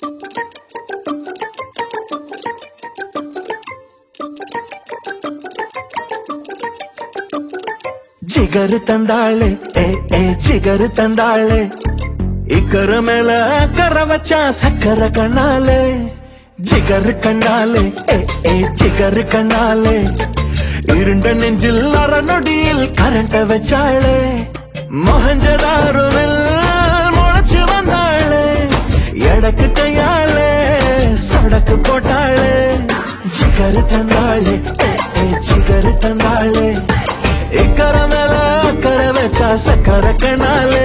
ಜಿಗರು ತಂದಾಳೆ ಏ ಏ ಜಿಗರು ತಂದಾಳೆ ಇಕ್ಕರ ಮೇಲ ಕರ ವಚ್ಚ ಸಕ್ಕರ ಕಣ್ಣಾಲೆ ಜಿಗರು கண்ணாலே ஏ ஏ ജിഗറ് கண்ணாலே ഇരുണ്ട നെഞ്ചിൽ അറനൊടിയിൽ കരണ്ട വെച്ചാളെ മൊഹഞ്ചദാറുവിൽ മുളച്ചു വന്നാളെ എടക്ക് കയ്യാളെ സടക്ക് പോട്ടാളെ ജിഗറ് തന്നാളെ ഏ ഏ ജിഗറ് തന്നാളെ ഇക്കര മേല കര വെച്ച സക്കര കണ്ണാലെ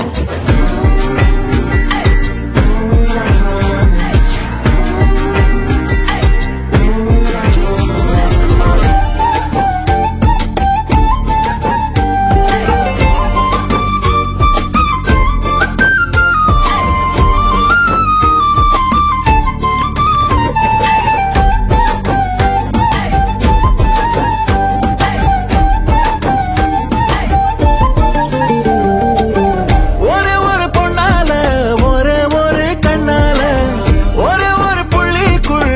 ஒரே ஒரு பொண்ணால ஒரே ஒரு கண்ணால ஒரே ஒரு புள்ளிக்குள்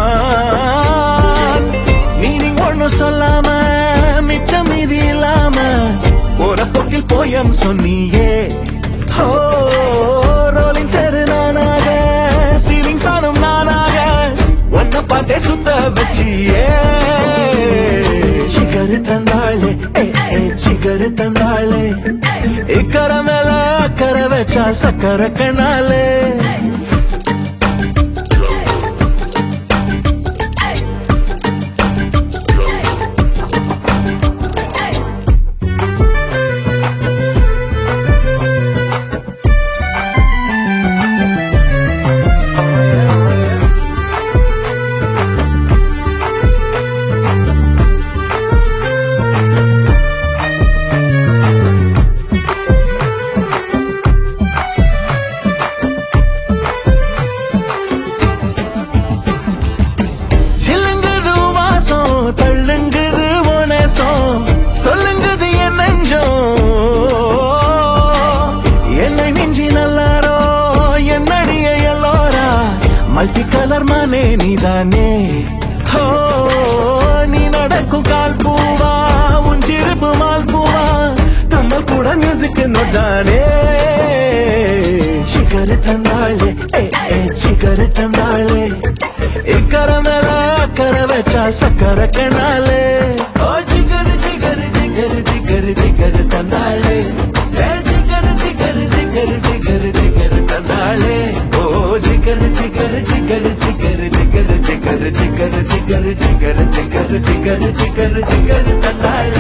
நான் மீனிங் ஒண்ணு சொல்லாம மிச்சம் மீதி இல்லாம போற போக்கில் போயம் சொன்னியே ஓ ரோலிங் சேரு நானாக சீலிங் ஃபேனும் நானாக ஒன்ன பார்த்தே சுத்த வச்சியே சிகரு தந்தாளே ஏ ஏ சிகரு தந்தாளே இக்கர மேல அக்கற வச்சா சக்கர கண்ணாலே சில்லுங்குது வாசம் தள்ளுங்குது உனசம் சொல்லுங்குது என் நெஞ்சம் என்னை நெஞ்சி நல்லாரோ என்னடிய எல்லோரா மல்டி கலர் மானே நீதானே ஹோ நீ நடக்கும் கால் பூவா உன் சிரிப்பு மால் பூவா தும்மல் கூட மியூசிக் நொட்டானே ಚಿಗರು ತಂದಾಳೆ ಏ ಏ ಚಿಗರು ತಂದಾಳೆ ಇಕ್ಕರ ಮೇಲ ಅಕ್ಕರ ವೆಚ್ಚ ಸಕ್ಕರ ಕಣಾಲೆ ಓ ಚಿಗರು ಚಿಗರು ಚಿಗರು ಚಿಗರು ಚಿಗರು ತಂದಾಳೆ ಏ ಚಿಗರು ಚಿಗರು ಚಿಗರು ಚಿಗರು ಚಿಗರು ತಂದಾಳೆ ಓ ಚಿಗರು ಚಿಗರು ಚಿಗರು ಚಿಗರು ಚಿಗರು ಚಿಗರು ಚಿಗರು ಚಿಗರು ಚಿಗರು ಚಿಗರು ಚಿಗರು ಚಿಗರು ಚಿಗರು ತಂದಾಳೆ